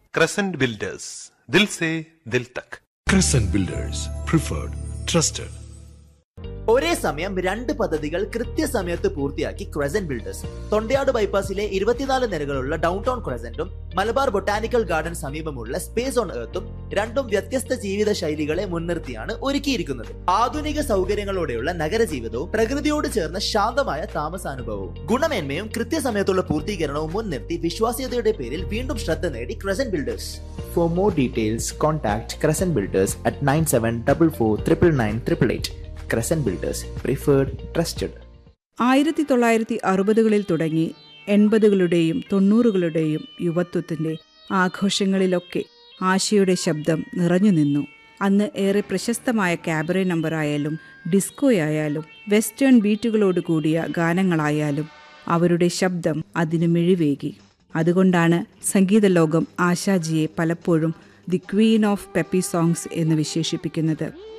Crescent Builders. Dil se dil tak. Crescent Builders, preferred, trusted. ഒരേ സമയം രണ്ട് പദ്ധതികൾ കൃത്യസമയത്ത് പൂർത്തിയാക്കി ക്രസന്റ് ബിൽഡേഴ്സ് തൊണ്ടയാട് ബൈപ്പാസിലെ ഇരുപത്തിനാല് നിരകളുള്ള ഡൗൺ ടൗൺ ക്രസന്റും മലബാർ ബൊട്ടാനിക്കൽ ഗാർഡൻ സമീപമുള്ള സ്പേസ് ഓൺ എർത്തും രണ്ടും വ്യത്യസ്ത ജീവിത ശൈലികളെ മുൻനിർത്തിയാണ് ഒരുക്കിയിരിക്കുന്നത് ആധുനിക സൗകര്യങ്ങളോടെയുള്ള നഗരജീവിതവും പ്രകൃതിയോട് ചേർന്ന ശാന്തമായ താമസാനുഭവവും ഗുണമേന്മയും കൃത്യസമയത്തുള്ള പൂർത്തീകരണവും മുൻനിർത്തി വിശ്വാസ്യതയുടെ പേരിൽ വീണ്ടും ശ്രദ്ധ നേടി crescent builders for more details contact crescent builders at nine seven double four triple nine triple eight crescent builders preferred trusted ആയിരത്തി തൊള്ളായിരത്തി അറുപതുകളിൽ തുടങ്ങി എൺപതുകളുടെയും തൊണ്ണൂറുകളുടെയും യുവത്വത്തിൻ്റെ ആഘോഷങ്ങളിലൊക്കെ ആശയുടെ ശബ്ദം നിറഞ്ഞു നിന്നു അന്ന് ഏറെ പ്രശസ്തമായ ക്യാബറെ നമ്പറായാലും ഡിസ്കോയായാലും വെസ്റ്റേൺ ബീറ്റുകളോട് കൂടിയ ഗാനങ്ങളായാലും അവരുടെ ശബ്ദം അതിന് മിഴിവേകി അതുകൊണ്ടാണ് സംഗീത ലോകം ആശാജിയെ പലപ്പോഴും the queen of peppy songs എന്ന് വിശേഷിപ്പിക്കുന്നത്